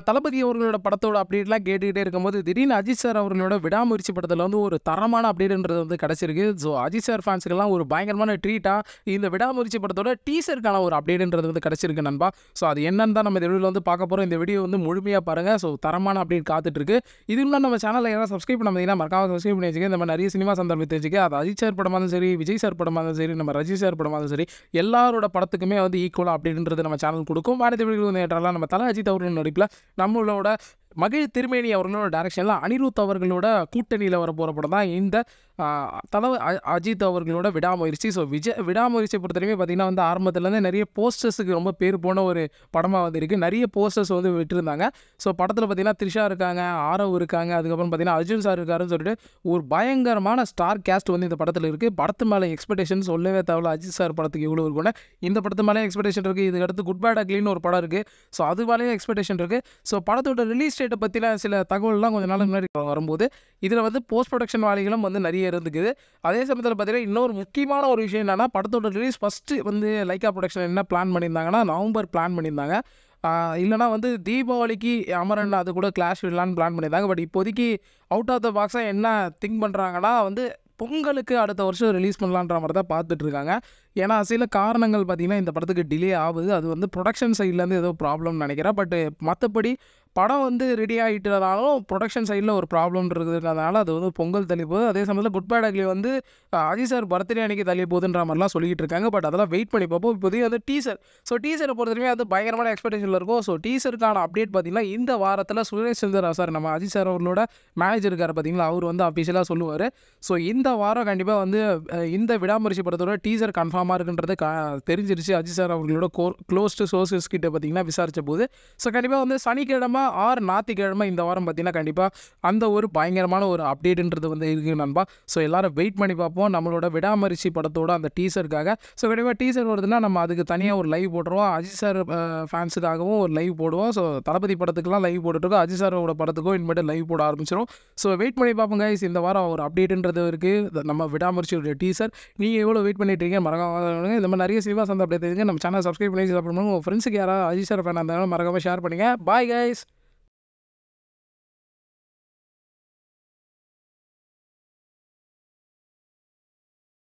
தளபதி அவர்களோட படத்தோட அப்டேட்லாம் கேட்டுக்கிட்டே இருக்கும்போது திடீர்னு அஜித் சார் அவர்களோட விடாமுயற்சி படத்தில் வந்து ஒரு தரமான அப்டேட்ன்றது வந்து கிடச்சிருக்கு ஸோ அஜித் சார் ஃபேன்ஸுக்கெல்லாம் ஒரு பயங்கரமான ட்ரீட்டாக இந்த விடாமுயற்சி படத்தோட டீசருக்கான ஒரு அப்டேட்ன்றது வந்து கிடச்சிருக்கு நண்பா ஸோ அது என்னன்னு தான் நம்ம இந்த வீடியோவில் வந்து பார்க்க போகிறோம் இந்த வீடியோ வந்து முழுமையாக பாருங்கள் ஸோ தரமான அப்டேட் காத்துட்ருக்கு இது இன்னும் நம்ம சேனலில் யாராவது சப்ஸ்கிரைப் பண்ண பார்த்தீங்கன்னா மறக்காம சப்ஸ்கிரைப் பண்ணி வச்சுக்க இந்த மாதிரி நிறைய சினிமா சந்தர்ப்பம் தெரிஞ்சுக்க அது அஜித் சார் படமாக இருந்தாலும் சரி விஜய் சார் படமாக இருந்தாலும் சரி நம்ம ரஜி சார் படமாக இருந்தாலும் சரி எல்லாரோட படத்துக்குமே வந்து ஈக்குவலாக அப்படின்றது நம்ம சேனல் கொடுக்கும் வானத்தை வீடியோ வந்து ஏற்றாலாம் நம்ம தலை அஜித் அவர்கள் நடிப்பில் நம்மளோட மகிழ் திருமேனி அவர்களோட டைரக்ஷனில் அனிருத் அவர்களோட கூட்டணியில் வர போகிற படம் தான் இந்த தலை அஜித் அவர்களோட விடாமுயற்சி ஸோ விஜய் விடாமுயற்சியை பொறுத்தவரைக்கும் பார்த்திங்கன்னா வந்து ஆரம்பத்துலேருந்து நிறைய போஸ்டர்ஸுக்கு ரொம்ப பேர் போன ஒரு படமாக வந்து இருக்குது நிறைய போஸ்டர்ஸ் வந்து விட்டுருந்தாங்க ஸோ படத்தில் பார்த்திங்கன்னா த்ரிஷா இருக்காங்க ஆரவ் இருக்காங்க அதுக்கப்புறம் பார்த்திங்கன்னா அர்ஜுன் சார் இருக்காருன்னு சொல்லிட்டு ஒரு பயங்கரமான ஸ்டார் கேஸ்ட் வந்து இந்த படத்தில் இருக்குது படத்து மேலே எக்ஸ்பெக்டேஷன் சொல்லவே தேவையில்ல அஜித் சார் படத்துக்கு இவ்வளோ இருக்குன்னு இந்த படத்து மேலே எக்ஸ்பெக்டேஷன் இருக்குது இதுக்கு அடுத்து குட் பேட் அக்லின்னு ஒரு படம் இருக்குது ஸோ அது மேலேயும் எக்ஸ்பெக்டேஷன் இருக்குது ஸோ படத்தோட ரிலீஸ் டேட்டை பற்றின சில தகவல்லாம் கொஞ்சம் நாளுக்கு முன்னாடி வரும்போது இதில் வந்து போஸ்ட் ப்ரொடக்ஷன் வேலைகளும் வந்து நிறைய இருந்துக்குது அதே சமயத்தில் பார்த்தீங்கன்னா இன்னொரு முக்கியமான ஒரு விஷயம் என்னென்னா படத்தோட ரிலீஸ் ஃபஸ்ட்டு வந்து லைக்கா ப்ரொடக்ஷன் என்ன பிளான் பண்ணியிருந்தாங்கன்னா நவம்பர் பிளான் பண்ணியிருந்தாங்க இல்லைனா வந்து தீபாவளிக்கு அமரன் அது கூட கிளாஷ் விடலான்னு பிளான் பண்ணியிருந்தாங்க பட் இப்போதைக்கு அவுட் ஆஃப் த பாக்ஸாக என்ன திங்க் பண்ணுறாங்கன்னா வந்து பொங்கலுக்கு அடுத்த வருஷம் ரிலீஸ் பண்ணலான்ற மாதிரி தான் பார்த்துட்டு இருக்காங்க ஏன்னா சில காரணங்கள் பார்த்திங்கன்னா இந்த படத்துக்கு டிலே ஆகுது அது வந்து ப்ரொடக்ஷன் சைட்லேருந்து ஏதோ ப்ராப்ளம்னு நினைக்கிறேன் பட் மற்றபடி படம் வந்து ரெடி ஆகிட்டதாலும் ப்ரொடக்ஷன் சைடில் ஒரு ப்ராப்ளம் இருக்கிறதுனால அது வந்து பொங்கல் தள்ளி போகுது அதே சமயத்தில் குட் பேட் அக்லி வந்து அஜித் சார் பர்த்டே அன்றைக்கி தள்ளி போகுதுன்ற மாதிரிலாம் சொல்லிக்கிட்டு இருக்காங்க பட் அதெல்லாம் வெயிட் பண்ணி பார்ப்போம் இப்போதைக்கு வந்து டீசர் ஸோ டீசரை பொறுத்தவரைக்கும் அது பயங்கரமான எக்ஸ்பெக்டேஷனில் இருக்கும் ஸோ டீசருக்கான அப்டேட் பார்த்திங்கன்னா இந்த வாரத்தில் சுரேஷ் சந்திரா சார் நம்ம அஜித் சார் அவர்களோட மேனேஜர் இருக்கார் பார்த்தீங்களா அவர் வந்து அஃபிஷியலாக சொல்லுவார் ஸோ இந்த வாரம் கண்டிப்பாக வந்து இந்த விடாமுயற்சி படத்தோட டீசர் கன்ஃபார்மாக இருக்குன்றது கா தெரிஞ்சிருச்சு அஜித் சார் அவர்களோட கோ க்ளோஸ்டு சோர்சஸ் கிட்ட பார்த்தீங்கன்னா விசாரித்த போது ஸோ கண்டிப்பாக வந்து சனிக்கிழமை ஆறு ஞாயிற்றுக்கிழமை இந்த வாரம் பார்த்தீங்கன்னா கண்டிப்பாக அந்த ஒரு பயங்கரமான ஒரு அப்டேட்டுன்றது வந்து இருக்குது நண்பா ஸோ எல்லோரும் வெயிட் பண்ணி பார்ப்போம் நம்மளோட விடாமரிசி படத்தோட அந்த டீசருக்காக ஸோ கண்டிப்பாக டீசர் வருதுன்னா நம்ம அதுக்கு தனியாக ஒரு லைவ் போட்டுருவோம் அஜித் சார் ஃபேன்ஸுக்காகவும் ஒரு லைவ் போடுவோம் ஸோ தளபதி படத்துக்குலாம் லைவ் போட்டுருக்கோம் அஜித் சாரோட படத்துக்கும் இனிமேட்டு லைவ் போட ஆரம்பிச்சிடும் ஸோ வெயிட் பண்ணி பார்ப்போம் கைஸ் இந்த வாரம் ஒரு அப்டேட்டுன்றது இருக்குது நம்ம விடாமரிசியோட டீசர் நீங்கள் எவ்வளோ வெயிட் பண்ணிட்டு இருக்கீங்க மறக்காம இந்த மாதிரி நிறைய சினிமா சந்தை அப்டேட் தெரியுங்க நம்ம சேனல் சப்ஸ்கிரைப் பண்ணி சப்ஸ்கிரைப் பண்ணுங்க உங்கள் ஃப்ரெண்ட்ஸுக்கு யாராவது அஜித் சார் ஃபேன் இருந்தாலும் மறக்காமல் ஷேர் பண்ணுங்கள் பாய் கைஸ்